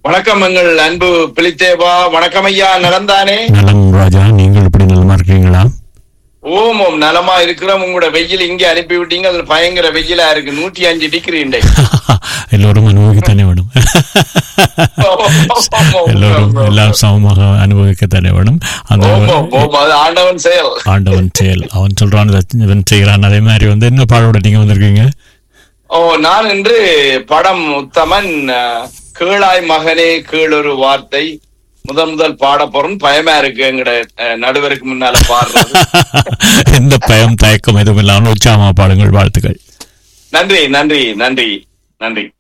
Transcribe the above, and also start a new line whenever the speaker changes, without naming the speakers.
வணக்கம் எங்கள் அன்பு பிலித்தேவா வணக்கம் ஐயா நலந்தானே
நலம் ராஜா நீங்கள் எப்படி நலமா இருக்கீங்களா
ஓம் ஓம் நலமா இருக்கிறோம் உங்களோட வெயில் இங்க அனுப்பி விட்டீங்க அது பயங்கர வெயிலா இருக்கு நூற்றி அஞ்சு டிகிரி இன்றைக்கு
எல்லோரும் அனுபவிக்கத்தானே வேணும் எல்லோரும் எல்லாம் சமமாக அனுபவிக்கத்தானே வேணும் அந்த
ஓம் ஓம் ஓம் அது ஆண்டவன் செயல்
ஆண்டவன் செயல் அவன் சொல்றான் இதை இவன் செய்கிறான் அதே மாதிரி வந்து என்ன பாடோட நீங்க வந்திருக்கீங்க
ஓ நான் இன்று படம் உத்தமன் அஹ், கீழாய் மகனே கீழொரு வார்த்தை முதல் முதல் பாட போறோம் பயமா இருக்கு எங்கட அஹ், நடுவருக்கு முன்னால பாடுறது
எந்த பயம் தயக்கம் எதுவும் இல்லாமல் உற்சாகமா பாடுங்கள் வாழ்த்துக்கள்
நன்றி நன்றி நன்றி நன்றி